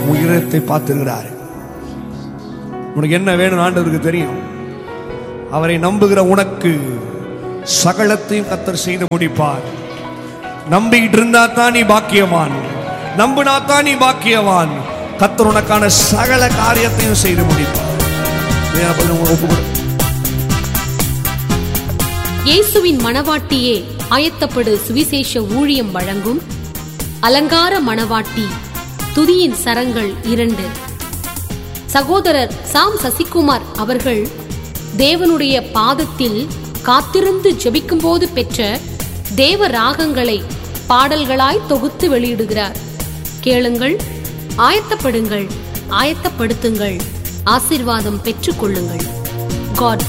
உயரத்தை பார்த்திருக்கிறாரு உனக்கு என்ன வேணும் ஆண்டவருக்கு தெரியும் அவரை நம்புகிற உனக்கு சகலத்தையும் கத்தர் செய்து முடிப்பார் நம்பிக்கிட்டு இருந்தா தான் நீ பாக்கியவான் நம்பினா தான் நீ பாக்கியவான் கத்தர் உனக்கான சகல காரியத்தையும் செய்து முடிப்பார் வேற பதில் உங்களுக்கு ஒப்பு கொடு. இயேசுவின் மணவாட்டியே ஆயத்தப்படு சுவிசேஷ ஊழியம் வழங்கும் அலங்கார மணவாட்டி துதியின் சரங்கள் இரண்டு சகோதரர் சாம் சசிகுமார் அவர்கள் தேவனுடைய பாதத்தில் காத்திருந்து ஜெபிக்கும்போது பெற்ற தேவ ராகங்களை பாடல்களாய் தொகுத்து வெளியிடுகிறார் கேளுங்கள் ஆயத்தப்படுங்கள் ஆயத்தப்படுத்துங்கள் ஆசீர்வாதம் பெற்றுக்கொள்ளுங்கள் காட்